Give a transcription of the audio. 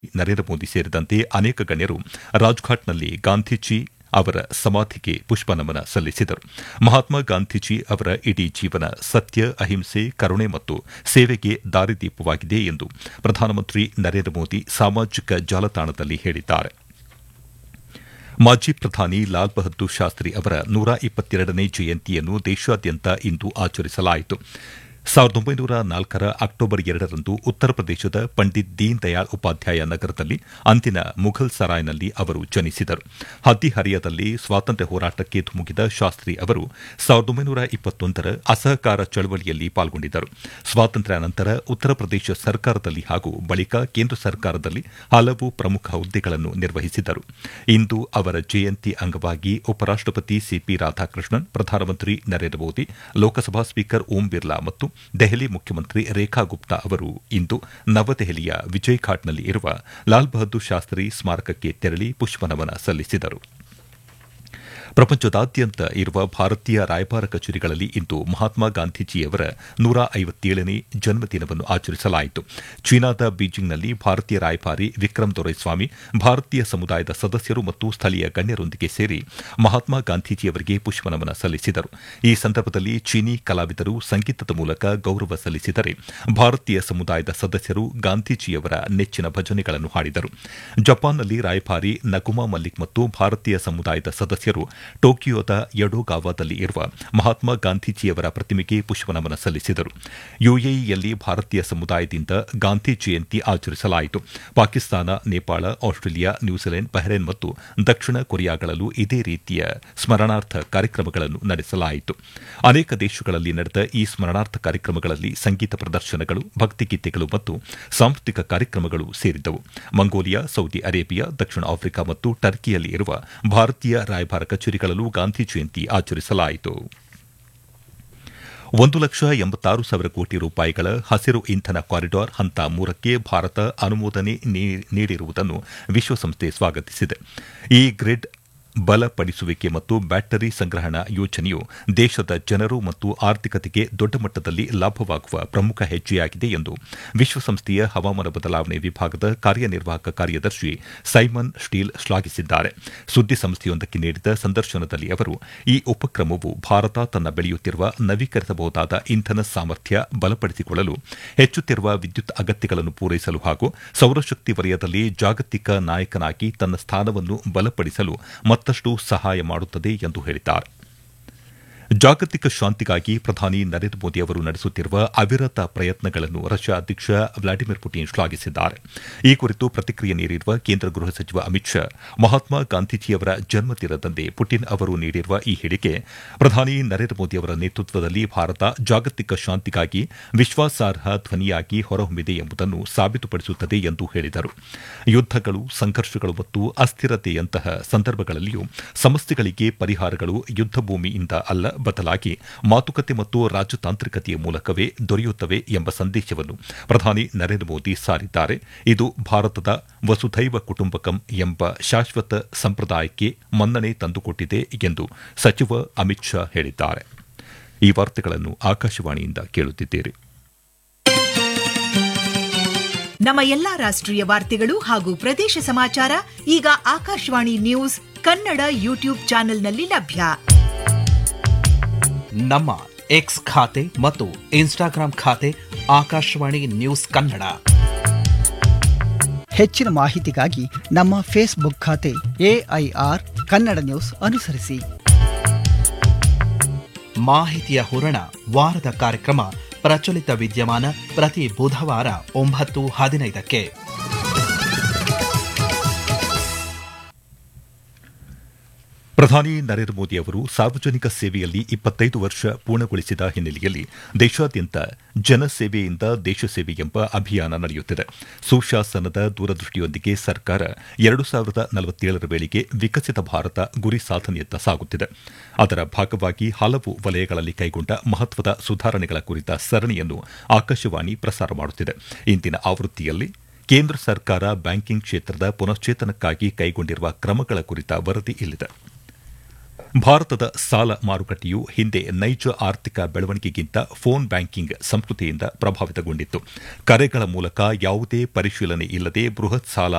ನರೇಂದ್ರ ಮೋದಿ ಸೇರಿದಂತೆ ಅನೇಕ ಗಣ್ಯರು ರಾಜ್ಘಾಟ್ನಲ್ಲಿ ಗಾಂಧೀಜಿ ಅವರ ಸಮಾಧಿಗೆ ಪುಷ್ಪನಮನ ಸಲ್ಲಿಸಿದರು ಮಹಾತ್ಮ ಗಾಂಧೀಜಿ ಅವರ ಇಡೀ ಜೀವನ ಸತ್ಯ ಅಹಿಂಸೆ ಕರುಣೆ ಮತ್ತು ಸೇವೆಗೆ ದಾರಿದೀಪವಾಗಿದೆ ಎಂದು ಪ್ರಧಾನಮಂತ್ರಿ ನರೇಂದ್ರ ಮೋದಿ ಸಾಮಾಜಿಕ ಜಾಲತಾಣದಲ್ಲಿ ಹೇಳಿದ್ದಾರೆ ಮಾಜಿ ಪ್ರಧಾನಿ ಲಾಲ್ ಬಹದ್ದೂರ್ ಶಾಸ್ತ್ರಿ ಅವರ ನೂರ ಇಪ್ಪತ್ತೆರಡನೇ ಜಯಂತಿಯನ್ನು ದೇಶಾದ್ಯಂತ ಇಂದು ಆಚರಿಸಲಾಯಿತು ಸಾವಿರದ ಒಂಬೈನೂರ ನಾಲ್ಕರ ಅಕ್ಟೋಬರ್ ಎರಡರಂದು ಉತ್ತರ ಪ್ರದೇಶದ ಪಂಡಿತ್ ದೀನ್ ದಯಾಳ್ ಉಪಾಧ್ಯಾಯ ನಗರದಲ್ಲಿ ಅಂದಿನ ಮುಘಲ್ ಸರಾಯ್ನಲ್ಲಿ ಅವರು ಜನಿಸಿದರು ಹದಿಹರಿಯದಲ್ಲಿ ಸ್ವಾತಂತ್ರ್ಯ ಹೋರಾಟಕ್ಕೆ ಧುಮುಕಿದ ಶಾಸ್ತ್ರಿ ಅವರು ಸಾವಿರದ ಒಂಬೈನೂರ ಇಪ್ಪತ್ತೊಂದರ ಅಸಹಕಾರ ಚಳವಳಿಯಲ್ಲಿ ಪಾಲ್ಗೊಂಡಿದ್ದರು ಸ್ವಾತಂತ್ರ್ಯ ನಂತರ ಉತ್ತರ ಪ್ರದೇಶ ಸರ್ಕಾರದಲ್ಲಿ ಹಾಗೂ ಬಳಿಕ ಕೇಂದ್ರ ಸರ್ಕಾರದಲ್ಲಿ ಹಲವು ಪ್ರಮುಖ ಹುದ್ದೆಗಳನ್ನು ನಿರ್ವಹಿಸಿದರು ಇಂದು ಅವರ ಜಯಂತಿ ಅಂಗವಾಗಿ ಉಪರಾಷ್ಟಪತಿ ಸಿಪಿ ರಾಧಾಕೃಷ್ಣನ್ ಪ್ರಧಾನಮಂತ್ರಿ ನರೇಂದ್ರ ಮೋದಿ ಲೋಕಸಭಾ ಸ್ಪೀಕರ್ ಓಂ ಬಿರ್ಲಾ ಮತ್ತು ದೆಹಲಿ ಮುಖ್ಯಮಂತ್ರಿ ರೇಖಾ ಗುಪ್ತಾ ಅವರು ಇಂದು ನವದೆಹಲಿಯ ವಿಜಯ್ ಘಾಟ್ನಲ್ಲಿ ಇರುವ ಲಾಲ್ ಬಹದ್ದೂರ್ ಶಾಸ್ತ್ರಿ ಸ್ಮಾರಕಕ್ಕೆ ತೆರಳಿ ಪುಷ್ಪನಮನ ಸಲ್ಲಿಸಿದರು ಪ್ರಪಂಚದಾದ್ಯಂತ ಇರುವ ಭಾರತೀಯ ರಾಯಭಾರ ಕಚೇರಿಗಳಲ್ಲಿ ಇಂದು ಮಹಾತ್ಮ ಗಾಂಧೀಜಿಯವರ ನೂರ ಐವತ್ತೇಳನೇ ಜನ್ಮದಿನವನ್ನು ಆಚರಿಸಲಾಯಿತು ಚೀನಾದ ಬೀಜಿಂಗ್ನಲ್ಲಿ ಭಾರತೀಯ ರಾಯಭಾರಿ ವಿಕ್ರಮ್ ದೊರೈಸ್ವಾಮಿ ಭಾರತೀಯ ಸಮುದಾಯದ ಸದಸ್ಯರು ಮತ್ತು ಸ್ಥಳೀಯ ಗಣ್ಯರೊಂದಿಗೆ ಸೇರಿ ಮಹಾತ್ಮ ಗಾಂಧೀಜಿಯವರಿಗೆ ಪುಷ್ಪನಮನ ಸಲ್ಲಿಸಿದರು ಈ ಸಂದರ್ಭದಲ್ಲಿ ಚೀನಿ ಕಲಾವಿದರು ಸಂಗೀತದ ಮೂಲಕ ಗೌರವ ಸಲ್ಲಿಸಿದರೆ ಭಾರತೀಯ ಸಮುದಾಯದ ಸದಸ್ಯರು ಗಾಂಧೀಜಿಯವರ ನೆಚ್ಚಿನ ಭಜನೆಗಳನ್ನು ಹಾಡಿದರು ಜಪಾನ್ನಲ್ಲಿ ರಾಯಭಾರಿ ನಗುಮಾ ಮಲ್ಲಿಕ್ ಮತ್ತು ಭಾರತೀಯ ಸಮುದಾಯದ ಸದಸ್ಯರು ಟೋಕಿಯೋದ ಯಡೋಗಾವಾದಲ್ಲಿ ಇರುವ ಮಹಾತ್ಮ ಗಾಂಧೀಜಿಯವರ ಪ್ರತಿಮೆಗೆ ಪುಷ್ಪನಮನ ಸಲ್ಲಿಸಿದರು ಯುಎಇಯಲ್ಲಿ ಭಾರತೀಯ ಸಮುದಾಯದಿಂದ ಗಾಂಧಿ ಜಯಂತಿ ಆಚರಿಸಲಾಯಿತು Pakistan Nepal Australia New Zealand Bahrain ಮತ್ತು ದಕ್ಷಿಣ ಕೊರಿಯಾಗಳಲ್ಲೂ ಇದೇ ರೀತಿಯ ಸ್ಮರಣಾರ್ಥ ಕಾರ್ಯಕ್ರಮಗಳನ್ನು ನಡೆಸಲಾಯಿತು ಅನೇಕ ದೇಶಗಳಲ್ಲಿ ನಡೆದ ಈ ಸ್ಮರಣಾರ್ಥ ಕಾರ್ಯಕ್ರಮಗಳಲ್ಲಿ ಸಂಗೀತ ಪ್ರದರ್ಶನಗಳು ಭಕ್ತಿಗೀತೆಗಳು ಮತ್ತು ಸಾಂಸ್ಕೃತಿಕ ಕಾರ್ಯಕ್ರಮಗಳು ಸೇರಿದ್ದವು ಮಂಗೋಲಿಯಾ ಸೌದಿ ಅರೇಬಿಯಾ ದಕ್ಷಿಣ ಆಫ್ರಿಕಾ ಮತ್ತು ಟರ್ಕಿಯಲ್ಲಿ ಇರುವ ಭಾರತೀಯ ರಾಯಭಾರ ಕಚೇರಿಗಳಲ್ಲೂ ಗಾಂಧಿ ಜಯಂತಿ ಆಚರಿಸಲಾಯಿತು ಒಂದು ಲಕ್ಷ ಎಂಬತ್ತಾರು ಸಾವಿರ ಕೋಟಿ ರೂಪಾಯಿಗಳ ಹಸಿರು ಇಂಧನ ಕಾರಿಡಾರ್ ಹಂತ ಮೂರಕ್ಕೆ ಭಾರತ ಅನುಮೋದನೆ ನೀಡಿರುವುದನ್ನು ವಿಶ್ವಸಂಸ್ಥೆ ಸ್ವಾಗತಿಸಿದೆ ಈ ಗ್ರಿಡ್ ಬಲಪಡಿಸುವಿಕೆ ಮತ್ತು ಬ್ಯಾಟರಿ ಸಂಗ್ರಹಣಾ ಯೋಜನೆಯು ದೇಶದ ಜನರು ಮತ್ತು ಆರ್ಥಿಕತೆಗೆ ದೊಡ್ಡ ಮಟ್ಟದಲ್ಲಿ ಲಾಭವಾಗುವ ಪ್ರಮುಖ ಹೆಜ್ಜೆಯಾಗಿದೆ ಎಂದು ವಿಶ್ವಸಂಸ್ಥೆಯ ಹವಾಮಾನ ಬದಲಾವಣೆ ವಿಭಾಗದ ಕಾರ್ಯನಿರ್ವಾಹಕ ಕಾರ್ಯದರ್ಶಿ ಸೈಮನ್ ಸ್ಟೀಲ್ ಶ್ಲಾಘಿಸಿದ್ದಾರೆ ಸುದ್ದಿ ಸಂಸ್ಥೆಯೊಂದಕ್ಕೆ ನೀಡಿದ ಸಂದರ್ಶನದಲ್ಲಿ ಅವರು ಈ ಉಪಕ್ರಮವು ಭಾರತ ತನ್ನ ಬೆಳೆಯುತ್ತಿರುವ ನವೀಕರಿಸಬಹುದಾದ ಇಂಧನ ಸಾಮರ್ಥ್ಯ ಬಲಪಡಿಸಿಕೊಳ್ಳಲು ಹೆಚ್ಚುತ್ತಿರುವ ವಿದ್ಯುತ್ ಅಗತ್ಯಗಳನ್ನು ಪೂರೈಸಲು ಹಾಗೂ ಸೌರಶಕ್ತಿ ವಲಯದಲ್ಲಿ ಜಾಗತಿಕ ನಾಯಕನಾಗಿ ತನ್ನ ಸ್ಥಾನವನ್ನು ಬಲಪಡಿಸಲು ಮತ್ತಷ್ಟು ಸಹಾಯ ಮಾಡುತ್ತದೆ ಎಂದು ಹೇಳಿದ್ದಾರೆ ಜಾಗತಿಕ ಶಾಂತಿಗಾಗಿ ಪ್ರಧಾನಿ ನರೇಂದ್ರ ಮೋದಿ ಅವರು ನಡೆಸುತ್ತಿರುವ ಅವಿರತ ಪ್ರಯತ್ನಗಳನ್ನು ರಷ್ಯಾ ಅಧ್ಯಕ್ಷ ವ್ಲಾಡಿಮಿರ್ ಪುಟಿನ್ ಶ್ಲಾಘಿಸಿದ್ದಾರೆ ಈ ಕುರಿತು ಪ್ರತಿಕ್ರಿಯೆ ನೀಡಿರುವ ಕೇಂದ್ರ ಗೃಹ ಸಚಿವ ಅಮಿತ್ ಶಾ ಮಹಾತ್ಮ ಗಾಂಧೀಜಿಯವರ ಜನ್ಮದಿನದಂದೇ ಪುಟಿನ್ ಅವರು ನೀಡಿರುವ ಈ ಹೇಳಿಕೆ ಪ್ರಧಾನಿ ನರೇಂದ್ರ ಮೋದಿ ಅವರ ನೇತೃತ್ವದಲ್ಲಿ ಭಾರತ ಜಾಗತಿಕ ಶಾಂತಿಗಾಗಿ ವಿಶ್ವಾಸಾರ್ಹ ಧ್ವನಿಯಾಗಿ ಹೊರಹೊಮ್ಮಿದೆ ಎಂಬುದನ್ನು ಸಾಬೀತುಪಡಿಸುತ್ತದೆ ಎಂದು ಹೇಳಿದರು ಯುದ್ದಗಳು ಸಂಘರ್ಷಗಳು ಮತ್ತು ಅಸ್ಥಿರತೆಯಂತಹ ಸಂದರ್ಭಗಳಲ್ಲಿಯೂ ಸಮಸ್ಯೆಗಳಿಗೆ ಪರಿಹಾರಗಳು ಯುದ್ದಭೂಮಿಯಿಂದ ಅಲ್ಲ ಬದಲಾಗಿ ಮಾತುಕತೆ ಮತ್ತು ರಾಜತಾಂತ್ರಿಕತೆಯ ಮೂಲಕವೇ ದೊರೆಯುತ್ತವೆ ಎಂಬ ಸಂದೇಶವನ್ನು ಪ್ರಧಾನಿ ನರೇಂದ್ರ ಮೋದಿ ಸಾರಿದ್ದಾರೆ ಇದು ಭಾರತದ ವಸುಧೈವ ಕುಟುಂಬಕಂ ಎಂಬ ಶಾಶ್ವತ ಸಂಪ್ರದಾಯಕ್ಕೆ ಮನ್ನಣೆ ತಂದುಕೊಟ್ಟಿದೆ ಎಂದು ಸಚಿವ ಅಮಿತ್ ಶಾ ಹೇಳಿದ್ದಾರೆ ಈ ವಾರ್ತೆಗಳನ್ನು ಆಕಾಶವಾಣಿಯಿಂದ ಕೇಳುತ್ತಿದ್ದೀರಿ ನಮ್ಮ ಎಲ್ಲಾ ರಾಷ್ಟ್ರೀಯ ವಾರ್ತೆಗಳು ಹಾಗೂ ಪ್ರದೇಶ ಸಮಾಚಾರ ಈಗ ಆಕಾಶವಾಣಿ ನ್ಯೂಸ್ ಕನ್ನಡ ಯೂಟ್ಯೂಬ್ ಚಾನೆಲ್ನಲ್ಲಿ ಲಭ್ಯ ನಮ್ಮ ಎಕ್ಸ್ ಖಾತೆ ಮತ್ತು ಇನ್ಸ್ಟಾಗ್ರಾಂ ಖಾತೆ ಆಕಾಶವಾಣಿ ನ್ಯೂಸ್ ಕನ್ನಡ ಹೆಚ್ಚಿನ ಮಾಹಿತಿಗಾಗಿ ನಮ್ಮ ಫೇಸ್ಬುಕ್ ಖಾತೆ ಎಐಆರ್ ಕನ್ನಡ ನ್ಯೂಸ್ ಅನುಸರಿಸಿ ಮಾಹಿತಿಯ ಹೂರಣ ವಾರದ ಕಾರ್ಯಕ್ರಮ ಪ್ರಚಲಿತ ವಿದ್ಯಮಾನ ಪ್ರತಿ ಬುಧವಾರ ಒಂಬತ್ತು ಹದಿನೈದಕ್ಕೆ ಪ್ರಧಾನಿ ನರೇಂದ್ರ ಮೋದಿ ಅವರು ಸಾರ್ವಜನಿಕ ಸೇವೆಯಲ್ಲಿ ಇಪ್ಪತ್ತೈದು ವರ್ಷ ಪೂರ್ಣಗೊಳಿಸಿದ ಹಿನ್ನೆಲೆಯಲ್ಲಿ ದೇಶಾದ್ಯಂತ ಜನಸೇವೆಯಿಂದ ದೇಶ ಸೇವೆ ಎಂಬ ಅಭಿಯಾನ ನಡೆಯುತ್ತಿದೆ ಸುಶಾಸನದ ದೂರದೃಷ್ಟಿಯೊಂದಿಗೆ ಸರ್ಕಾರ ಎರಡು ಸಾವಿರದ ನಲವತ್ತೇಳರ ವೇಳೆಗೆ ವಿಕಸಿತ ಭಾರತ ಗುರಿ ಸಾಧನೆಯತ್ತ ಸಾಗುತ್ತಿದೆ ಅದರ ಭಾಗವಾಗಿ ಹಲವು ವಲಯಗಳಲ್ಲಿ ಕೈಗೊಂಡ ಮಹತ್ವದ ಸುಧಾರಣೆಗಳ ಕುರಿತ ಸರಣಿಯನ್ನು ಆಕಾಶವಾಣಿ ಪ್ರಸಾರ ಮಾಡುತ್ತಿದೆ ಇಂದಿನ ಆವೃತ್ತಿಯಲ್ಲಿ ಕೇಂದ್ರ ಸರ್ಕಾರ ಬ್ಯಾಂಕಿಂಗ್ ಕ್ಷೇತ್ರದ ಪುನಶ್ಚೇತನಕ್ಕಾಗಿ ಕೈಗೊಂಡಿರುವ ಕ್ರಮಗಳ ಕುರಿತ ವರದಿ ಇಲ್ಲಿದೆ ಭಾರತದ ಸಾಲ ಮಾರುಕಟ್ಟೆಯು ಹಿಂದೆ ನೈಜ ಆರ್ಥಿಕ ಬೆಳವಣಿಗೆಗಿಂತ ಫೋನ್ ಬ್ಯಾಂಕಿಂಗ್ ಸಂಸ್ಕೃತಿಯಿಂದ ಪ್ರಭಾವಿತಗೊಂಡಿತ್ತು ಕರೆಗಳ ಮೂಲಕ ಯಾವುದೇ ಪರಿಶೀಲನೆ ಇಲ್ಲದೆ ಬೃಹತ್ ಸಾಲ